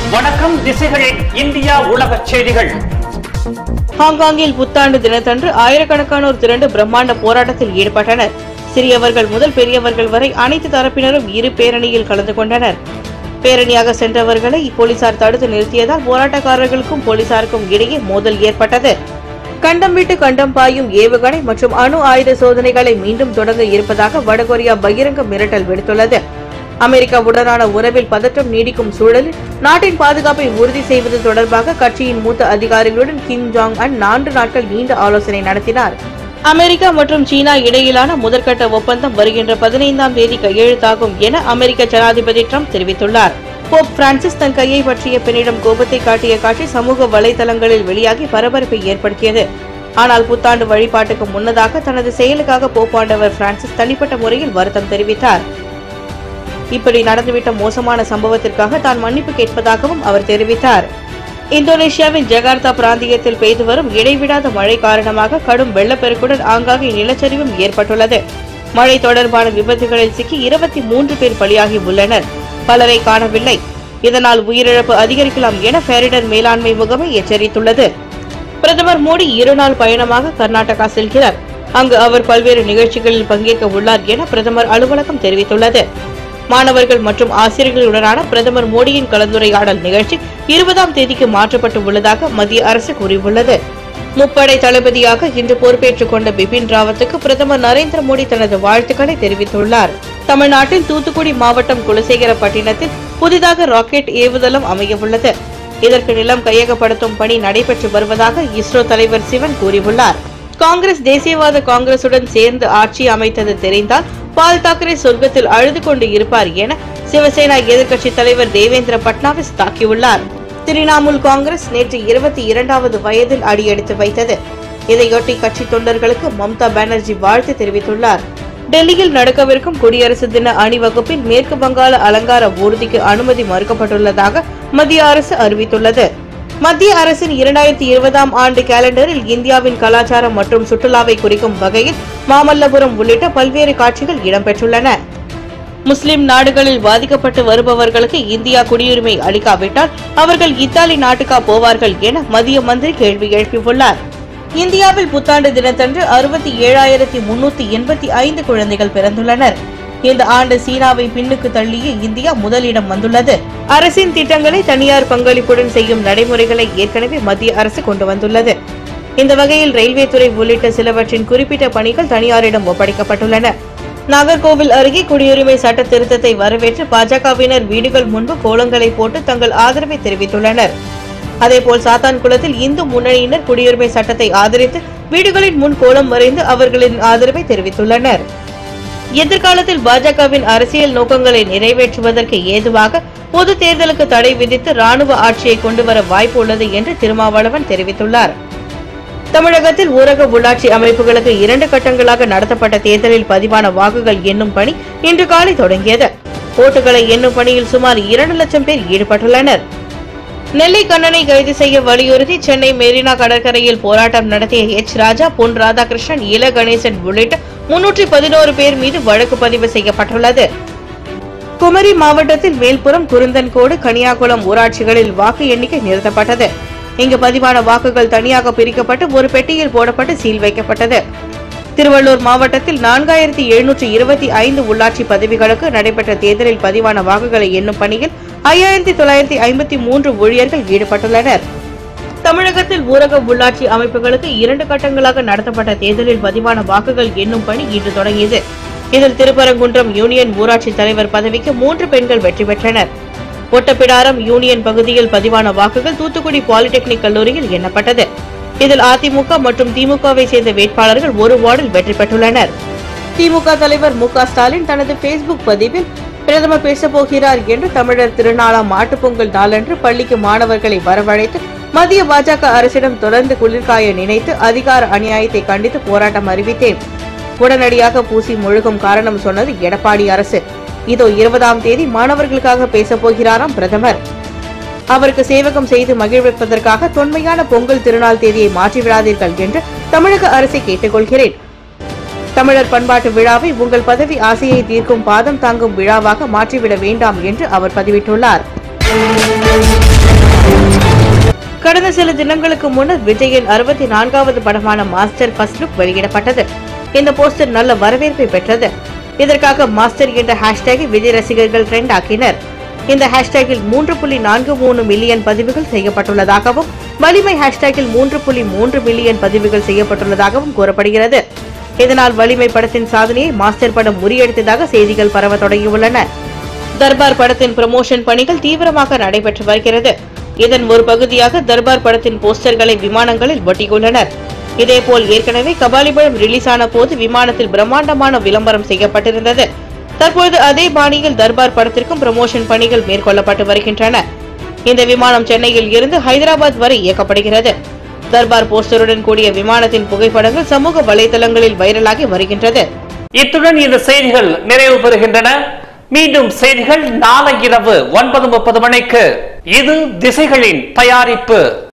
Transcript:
வணக்கம் திசைகளின் இந்தியா உலக செய்திகள் ஹாங்காங்கில் புத்தாண்டு தினத்தன்று ஆயிரக்கணக்கானோர் திரண்டு பிரம்மாண்ட போராட்டத்தில் ஈடுபட்டனர் சிறியவர்கள் முதல் பெரியவர்கள் வரை அனைத்து தரப்பினரும் இரு பேரணியில் கலந்து கொண்டனர் பேரணியாக சென்றவர்களை போலீசார் தடுத்து நிறுத்தியதால் போராட்டக்காரர்களுக்கும் போலீசாருக்கும் இடையே மோதல் ஏற்பட்டது கண்டம் விட்டு கண்டம் பாயும் ஏவுகணை மற்றும் அணு ஆயுத சோதனைகளை மீண்டும் தொடங்க இருப்பதாக வடகொரியா பகிரங்க மிரட்டல் விடுத்துள்ளது அமெரிக்காவுடனான உறவில் பதற்றம் நீடிக்கும் சூழலில் நாட்டின் பாதுகாப்பை உறுதி செய்வது தொடர்பாக கட்சியின் மூத்த அதிகாரிகளுடன் கிம் ஜாங் அன் நான்கு நாட்கள் நீண்ட ஆலோசனை நடத்தினார் அமெரிக்கா மற்றும் சீனா இடையிலான முதற்கட்ட ஒப்பந்தம் வருகின்ற பதினைந்தாம் தேதி கையெழுத்தாகும் என அமெரிக்க ஜனாதிபதி ட்ரம்ப் தெரிவித்துள்ளார் போப் பிரான்சிஸ் தன் கையை பற்றிய பெண்ணிடம் கோபத்தை காட்டிய காட்சி சமூக வலைதளங்களில் வெளியாகி பரபரப்பை ஏற்படுத்தியது ஆனால் புத்தாண்டு வழிபாட்டுக்கு முன்னதாக தனது செயலுக்காக போப்பாண்டவர் பிரான்சிஸ் தனிப்பட்ட முறையில் வருத்தம் தெரிவித்தார் இப்படி நடந்துவிட்ட மோசமான சம்பவத்திற்காக தான் மன்னிப்பு கேட்பதாகவும் அவர் தெரிவித்தார் இந்தோனேஷியாவின் ஜகார்த்தா பிராந்தியத்தில் பெய்து வரும் இடைவிடாத மழை காரணமாக கடும் வெள்ளப்பெருக்குடன் ஆங்காங்கே நிலச்சரிவும் ஏற்பட்டுள்ளது மழை தொடர்பான விபத்துகளில் சிக்கி இருபத்தி மூன்று பேர் பலியாகி உள்ளனர் பலரை காணவில்லை இதனால் உயிரிழப்பு அதிகரிக்கலாம் என பேரிடர் மேலாண்மை முகமை எச்சரித்துள்ளது பிரதமர் மோடி இருநாள் பயணமாக கர்நாடகா செல்கிறார் அங்கு அவர் பல்வேறு நிகழ்ச்சிகளில் பங்கேற்க உள்ளார் என பிரதமர் அலுவலகம் தெரிவித்துள்ளது மாணவர்கள் மற்றும் ஆசிரியர்களுடனான பிரதமர் மோடியின் கலந்துரையாடல் நிகழ்ச்சி இருபதாம் தேதிக்கு மாற்றப்பட்டு உள்ளதாக மத்திய அரசு கூறியுள்ளது முப்படை தளபதியாக இன்று பொறுப்பேற்றுக் கொண்ட பிபின் ராவத்துக்கு பிரதமர் நரேந்திர மோடி தனது வாழ்த்துக்களை தெரிவித்துள்ளார் தமிழ்நாட்டில் தூத்துக்குடி மாவட்டம் குலசேகரப்பட்டினத்தில் புதிதாக ராக்கெட் ஏவுதளம் அமையவுள்ளது இதற்கு நிலம் கையகப்படுத்தும் பணி நடைபெற்று வருவதாக இஸ்ரோ தலைவர் சிவன் கூறியுள்ளார் காங்கிரஸ் தேசியவாத காங்கிரசுடன் சேர்ந்து ஆட்சி அமைத்தது தெரிந்தால் பால் தாக்கரே சொர்க்கத்தில் அழுது கொண்டு இருப்பார் என சிவசேனா எதிர்க்கட்சி தலைவர் தேவேந்திர பட்னாவிஸ் தாக்கியுள்ளார் திரிணாமுல் காங்கிரஸ் நேற்று இருபத்தி இரண்டாவது வயதில் அடியெடுத்து வைத்தது இதையொட்டி கட்சி தொண்டர்களுக்கு மம்தா பானர்ஜி வாழ்த்து தெரிவித்துள்ளார் டெல்லியில் நடக்கவிருக்கும் குடியரசு தின அணிவகுப்பில் மேற்கு வங்காள அலங்கார ஊர்திக்கு அனுமதி மறுக்கப்பட்டுள்ளதாக மத்திய அரசு அறிவித்துள்ளது மத்திய அரசின் இரண்டாயிரத்தி இருபதாம் ஆண்டு கேலண்டரில் இந்தியாவின் கலாச்சாரம் மற்றும் சுற்றுலாவை குறிக்கும் வகையில் மாமல்லபுரம் உள்ளிட்ட பல்வேறு காட்சிகள் இடம்பெற்றுள்ளன முஸ்லிம் நாடுகளில் பாதிக்கப்பட்டு வருபவர்களுக்கு இந்தியா குடியுரிமை அளிக்காவிட்டால் அவர்கள் இத்தாலி நாட்டுக்கா போவார்கள் என மத்திய மந்திரி கேள்வி எழுப்பியுள்ளார் இந்தியாவில் புத்தாண்டு தினத்தன்று அறுபத்தி ஏழாயிரத்தி முன்னூத்தி எண்பத்தி ஐந்து குழந்தைகள் பிறந்துள்ளனர் இந்த ஆண்டு சீனாவை பின்னுக்கு தள்ளிய இந்தியா முதலிடம் வந்துள்ளது அரசின் திட்டங்களை தனியார் பங்களிப்புடன் செய்யும் நடைமுறைகளை ஏற்கனவே மத்திய அரசு கொண்டு வந்துள்ளது இந்த வகையில் ரயில்வே துறை உள்ளிட்ட சிலவற்றின் குறிப்பிட்ட பணிகள் தனியாரிடம் ஒப்படைக்கப்பட்டுள்ளன நாகர்கோவில் அருகே குடியுரிமை சட்ட திருத்தத்தை வரவேற்று பாஜகவினர் வீடுகள் முன்பு கோலங்களை போட்டு தங்கள் ஆதரவை தெரிவித்துள்ளனர் அதேபோல் சாத்தான்குளத்தில் இந்து முன்னணியினர் குடியுரிமை சட்டத்தை ஆதரித்து வீடுகளின் முன் கோலம் வரைந்து அவர்களின் ஆதரவை தெரிவித்துள்ளனர் எதிர்காலத்தில் பாஜகவின் அரசியல் நோக்கங்களை நிறைவேற்றுவதற்கு ஏதுவாக பொது தேர்தலுக்கு தடை விதித்து ராணுவ ஆட்சியை கொண்டு வர வாய்ப்பு உள்ளது என்று திருமாவளவன் தெரிவித்துள்ளார் தமிழகத்தில் ஊரக உள்ளாட்சி அமைப்புகளுக்கு இரண்டு கட்டங்களாக நடத்தப்பட்ட தேர்தலில் பதிவான வாக்குகள் எண்ணும் பணி இன்று காலை தொடங்கியது ஓட்டுகளை எண்ணும் பணியில் சுமார் இரண்டு லட்சம் பேர் ஈடுபட்டுள்ளனர் நெல்லை கண்ணனை கைது செய்ய வலியுறுத்தி சென்னை மெரினா கடற்கரையில் போராட்டம் நடத்திய எச் ராஜா பொன் ராதாகிருஷ்ணன் இல கணேசன் உள்ளிட்ட முன்னூற்றி பதினோரு பேர் மீது வழக்கு பதிவு செய்யப்பட்டுள்ளது குமரி மாவட்டத்தில் மேல்புறம் குருந்தன்கோடு கனியாகுளம் ஊராட்சிகளில் வாக்கு எண்ணிக்கை நிறுத்தப்பட்டது இங்கு பதிவான வாக்குகள் தனியாக பிரிக்கப்பட்டு ஒரு பெட்டியில் போடப்பட்டு சீல் வைக்கப்பட்டது திருவள்ளூர் மாவட்டத்தில் நான்காயிரத்தி எழுநூற்றி இருபத்தி ஐந்து உள்ளாட்சி பதவிகளுக்கு நடைபெற்ற தேர்தலில் பதிவான வாக்குகளை எண்ணும் பணியில் ஐயாயிரத்தி தொள்ளாயிரத்தி ஐம்பத்தி மூன்று ஊழியர்கள் ஈடுபட்டுள்ளனர் தமிழகத்தில் ஊரக உள்ளாட்சி அமைப்புகளுக்கு இரண்டு கட்டங்களாக நடத்தப்பட்ட தேர்தலில் பதிவான வாக்குகள் எண்ணும் பணி இன்று தொடங்கியது இதில் திருப்பரங்குன்றம் யூனியன் ஊராட்சி தலைவர் பதவிக்கு மூன்று பெண்கள் வெற்றி பெற்றனர் ஒட்டப்பிடாரம் யூனியன் பகுதியில் பதிவான வாக்குகள் தூத்துக்குடி பாலிடெக்னிக் கல்லூரியில் எண்ணப்பட்டது இதில் அதிமுக மற்றும் திமுகவை சேர்ந்த வேட்பாளர்கள் ஒரு வார்டில் வெற்றி பெற்றுள்ளனர் திமுக தலைவர் மு க ஸ்டாலின் தனது பேஸ்புக் பதிவில் பிரதமர் பேசப் போகிறார் என்று தமிழர் திருநாளாம் மாட்டுப்பொங்கல் நாளன்று பள்ளிக்கு மாணவர்களை வரவழைத்து மத்திய பாஜக அரசிடம் தொடர்ந்து குளிர்காய நினைத்து அதிகார அநியாயத்தை கண்டித்து போராட்டம் அறிவித்தேன் உடனடியாக பூசி முழுகும் காரணம் சொன்னது எடப்பாடி அரசு இதோ இருபதாம் தேதி மாணவர்களுக்காக பேசப் போகிறாராம் பிரதமர் அவருக்கு சேவகம் செய்து மகிழ்விப்பதற்காக தொன்மையான பொங்கல் திருநாள் தேதியை மாற்றிவிடாதீர்கள் என்று தமிழக அரசை கேட்டுக்கொள்கிறேன் தமிழர் பண்பாட்டு விழாவை உங்கள் பதவி ஆசையை தீர்க்கும் பாதம் தாங்கும் விழாவாக மாற்றிவிட வேண்டாம் என்று அவர் பதிவிட்டுள்ளார் கடந்த சில தினங்களுக்கு முன்னர் விஜயின் அறுபத்தி நான்காவது படமான மாஸ்டர் ஃபர்ஸ்ட் லுக் வெளியிடப்பட்டது இந்த போஸ்டர் நல்ல வரவேற்பை பெற்றது இதற்காக மாஸ்டர் என்ற ஹேஷ்டேகை விஜய் ரசிகர்கள் ட்ரெண்ட் ஆக்கினர் இந்த ஹேஷ்டேகில் மூன்று புள்ளி நான்கு மூணு மில்லியன் பதிவுகள் செய்யப்பட்டுள்ளதாகவும் வலிமை ஹேஷ்டேகில் மூன்று புள்ளி மூன்று மில்லியன் பதிவுகள் செய்யப்பட்டுள்ளதாகவும் கூறப்படுகிறது இதனால் வலிமை படத்தின் சாதனையை மாஸ்டர் படம் முறியடித்ததாக செய்திகள் பரவ தொடங்கியுள்ளன தர்பார் படத்தின் ப்ரமோஷன் பணிகள் தீவிரமாக நடைபெற்று வருகிறது இதன் ஒரு பகுதியாக தர்பார் படத்தின் போஸ்டர்களை விமானங்களில் ஒட்டியுள்ளனர் இதேபோல் ஏற்கனவே கபாலிபடம் ரிலீஸ் ஆன போது விமானத்தில் பிரம்மாண்டமான விளம்பரம் செய்யப்பட்டிருந்தது தற்பொழுது அதே பாணியில் தர்பார் படத்திற்கும் ப்ரமோஷன் பணிகள் மேற்கொள்ளப்பட்டு வருகின்றன இந்த விமானம் சென்னையில் இருந்து ஹைதராபாத் வரை இயக்கப்படுகிறது தர்பார் போஸ்டருடன் கூடிய விமானத்தின் புகைப்படங்கள் சமூக வலைதளங்களில் வைரலாகி வருகின்றது இத்துடன் இந்த செய்திகள் நிறைவு பெறுகின்றன மீண்டும் செய்திகள் நாளை இரவு ஒன்பது முப்பது மணிக்கு இது திசைகளின் தயாரிப்பு